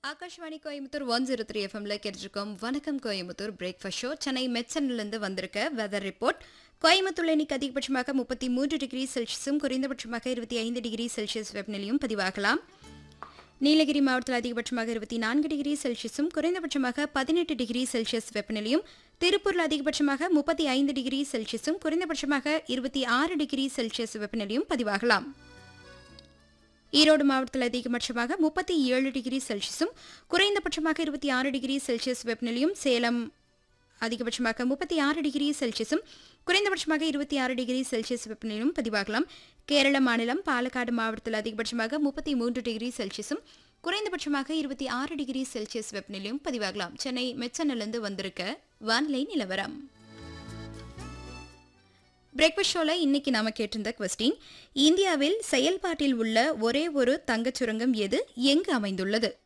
Akashvani Coimbatore one zero three எஃப்எம்ல கேட்டிருக்கோம் வணக்கம் கோயம்புத்தூர் பிரேக்ஃபாஸ்ட் ஷோ சென்னை மெட்சன்லேருந்து வந்திருக்க வெதர் ரிப்போர்ட் கோயம்புத்தூர் இன்னைக்கு அதிகபட்சமாக முப்பத்தி மூன்று டிகிரி செல்சியஸும் குறைந்தபட்சமாக இருபத்தி ஐந்து டிகிரி செல்சியஸ் வெப்பநிலையும் பதிவாகலாம் நீலகிரி மாவட்டத்தில் அதிகபட்சமாக இருபத்தி நான்கு டிகிரி செல்சியஸும் குறைந்தபட்சமாக பதினெட்டு டிகிரி செல்சியஸ் வெப்பநிலையும் திருப்பூரில் அதிகபட்சமாக முப்பத்தி ஐந்து டிகிரி செல்சியஸும் குறைந்தபட்சமாக இருபத்தி ஆறு டிகிரி செல்சியஸ் வெப்பநிலையும் பதிவாகலாம் ஈரோடு மாவட்டத்தில் அதிகபட்சமாக முப்பத்தி ஏழு டிகிரி செல்சியஸும் குறைந்தபட்சமாக இருபத்தி ஆறு டிகிரி செல்சியஸ் வெப்பநிலையும் சேலம் அதிகபட்சமாக முப்பத்தி ஆறு டிகிரி செல்சியஸும் குறைந்தபட்சமாக இருபத்தி ஆறு டிகிரி செல்சியஸ் வெப்பநிலையும் பதிவாகலாம் கேரள மாநிலம் பாலக்காடு மாவட்டத்தில் அதிகபட்சமாக முப்பத்தி மூன்று டிகிரி செல்சியஸும் குறைந்தபட்சமாக இருபத்தி ஆறு டிகிரி செல்சியஸ் வெப்பநிலையும் பதிவாகலாம் சென்னை மெச்சனிலிருந்து வந்திருக்க வானிலை நிலவரம் பிரேக்ஃபாஸ்ட் ஷோவில் இன்னைக்கு நாம கேட்டிருந்த கொஸ்டின் இந்தியாவில் செயல்பாட்டில் உள்ள ஒரே ஒரு தங்கச் சுரங்கம் எது எங்கு அமைந்துள்ளது